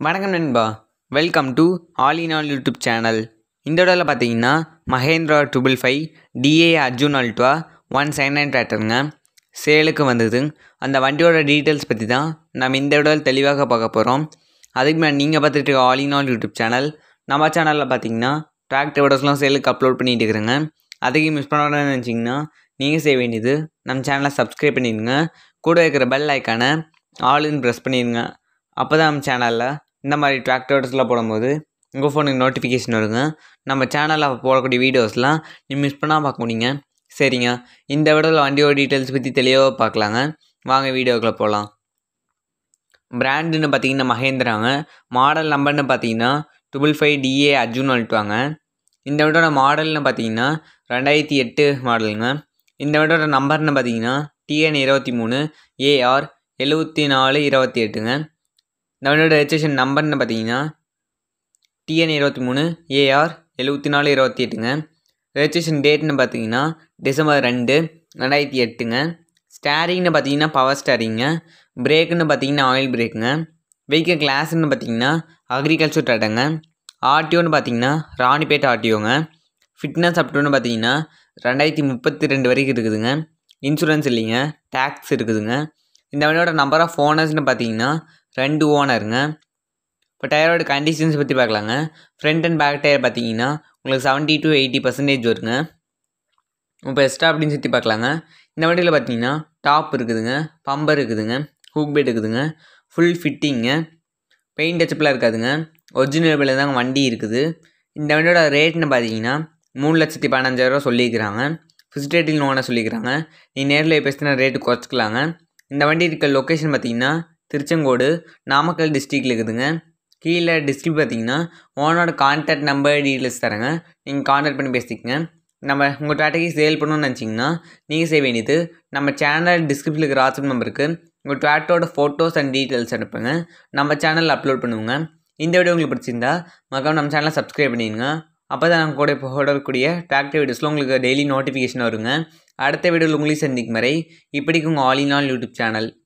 வணக்கம் நண்பா welcome to all in all YouTube channel இந்த இடத்துல பார்த்தீங்கன்னா Mahindra triple five DA Arjun ultra one seven nine டிராக்டருங்க சேலுக்கு வந்தது அந்த வண்டியோட டீட்டெயில்ஸ் பற்றி தான் நம்ம இந்த இடத்துல தெளிவாக பார்க்க போகிறோம் அதுக்கு முன்னாடி நீங்கள் பார்த்துட்டு இருக்க all in all YouTube channel நம்ம சேனலில் பார்த்தீங்கன்னா டிராக்டர் வீடியோஸ்லாம் சேலுக்கு அப்லோட் பண்ணிட்டு இருக்கிறேங்க அதையும் மிஸ் பண்ணணும்னு நினச்சிங்கன்னா நீங்கள் செய்ய வேண்டியது நம்ம சேனலை சப்ஸ்கிரைப் பண்ணிடுங்க கூட இருக்கிற பெல் ஐக்கானை ஆல்னு ப்ரெஸ் பண்ணிடுங்க அப்போ தான் நம்ம சேனலில் இந்த மாதிரி டிராக்டர்ஸ்லாம் போடும்போது உங்கள் ஃபோனுக்கு நோட்டிஃபிகேஷன் வருங்க நம்ம சேனலில் போடக்கூடிய வீடியோஸ்லாம் நீ மிஸ் பண்ணால் பார்க்க முடியுங்க சரிங்க இந்த வீடியோவில் வண்டியோட டீட்டெயில்ஸ் பற்றி தெளிவாக பார்க்கலாங்க வாங்க வீடியோக்குள்ளே போகலாம் பிராண்டுன்னு பார்த்தீங்கன்னா மகேந்திராங்க மாடல் நம்பர்னு பார்த்தீங்கன்னா ட்ரிபிள் ஃபைவ் டிஏ அர்ஜுன் அல்ட்டுவாங்க இந்த வீடோட மாடல்னு பார்த்தீங்கன்னா ரெண்டாயிரத்தி எட்டு மாடலுங்க இந்த வீடோட நம்பர்னு பார்த்தீங்கன்னா டிஎன் இருபத்தி மூணு ஏஆர் எழுபத்தி நாலு இருபத்தி எட்டுங்க இந்த வண்டியோட ரெஜிஸ்ட்ரேஷன் நம்பர்னு பார்த்தீங்கன்னா டிஎன் இருபத்தி மூணு ஏஆர் எழுபத்தி நாலு இருபத்தி எட்டுங்க ரெஜிஸ்ட்ரேஷன் டேட்னு பார்த்தீங்கன்னா டிசம்பர் ரெண்டு ரெண்டாயிரத்தி எட்டுங்க ஸ்டேரிங்னு பார்த்தீங்கன்னா பவர் ஸ்டேரிங்க பிரேக்குன்னு பார்த்தீங்கன்னா ஆயில் பிரேக்குங்க வெஹிக்கல் கிளாஸ்ன்னு பார்த்தீங்கன்னா அக்ரிகல்ச்சர் டாட்டாங்க ஆர்டிஓன்னு பார்த்தீங்கன்னா ராணிப்பேட் ஆர்டிஓங்க ஃபிட்னஸ் அப்டூன்னு பார்த்தீங்கன்னா ரெண்டாயிரத்தி முப்பத்தி ரெண்டு வரைக்கும் இருக்குதுங்க இன்சூரன்ஸ் இல்லைங்க டேக்ஸ் இருக்குதுங்க இந்த வண்டியோட நம்பர் ஆஃப் ஓனர்ஸ்னு பார்த்தீங்கன்னா ரெண்டு ஓனருங்க இப்போ டயரோட கண்டிஷன்ஸ் பற்றி பார்க்கலாங்க ஃப்ரண்ட் அண்ட் பேக் டயர் பார்த்தீங்கன்னா உங்களுக்கு செவன்ட்டி டு எயிட்டி பர்சன்டேஜ் வருங்க இப்போ எக்ஸ்ட்ரா அப்படின்னு சுற்றி பார்க்கலாங்க இந்த வண்டியில் பார்த்தீங்கன்னா டாப் இருக்குதுங்க பம்பர் இருக்குதுங்க ஹூக் பேட் இருக்குதுங்க ஃபுல் ஃபிட்டிங்க பெயிண்ட் டச்சப்லாம் இருக்காதுங்க ஒரிஜினல் பில்ல தாங்க வண்டி இருக்குது இந்த வண்டியோட ரேட்னு பார்த்தீங்கன்னா மூணு லட்சத்தி பதினஞ்சாயிரரூவா சொல்லியிருக்கிறாங்க ஃபிக்ஸ்ட் ரேட்டில் ஓனர் சொல்லியிருக்கிறாங்க நீ நேரில் பேசினா ரேட்டு குறைச்சிக்கலாங்க இந்த வண்டி இருக்க லொக்கேஷன் பார்த்தீங்கன்னா திருச்செங்கோடு நாமக்கல் டிஸ்ட்ரிக்டில் இருக்குதுங்க கீழே டிஸ்ட்ரிக் பார்த்தீங்கன்னா ஓனரோட கான்டாக்ட் நம்பர் டீட்டெயில்ஸ் தரேங்க நீங்கள் கான்டாக்ட் பண்ணி பேசிக்கங்க நம்ம உங்கள் டாட்டாக்கு சேல் பண்ணணும்னு நினச்சிங்கன்னா நீங்கள் செய்ய வேண்டியது நம்ம சேனல் டிஸ்கிரிப்ஷனில் இருக்கிற வாட்ஸ்அப் நம்பருக்கு உங்கள் டாட்டோட ஃபோட்டோஸ் அண்ட் டீட்டெயில்ஸ் அனுப்புங்க நம்ம சேனலில் அப்லோட் பண்ணுவோங்க இந்த வீடியோ உங்களுக்கு பிடிச்சிருந்தா மறக்காம நம்ம சேனலை சப்ஸ்கிரைப் பண்ணிடுங்க அப்போ தான் நாங்கள் கூட இப்போ போடக்கூடிய டிராக்டர் வீடியோஸில் உங்களுக்கு டெய்லி நோட்டிஃபிகேஷன் வருங்க அடுத்த வீடியோவில் உங்களையும் சந்திக்கும் வரை இப்படிக்கு உங்கள் all in all YouTube channel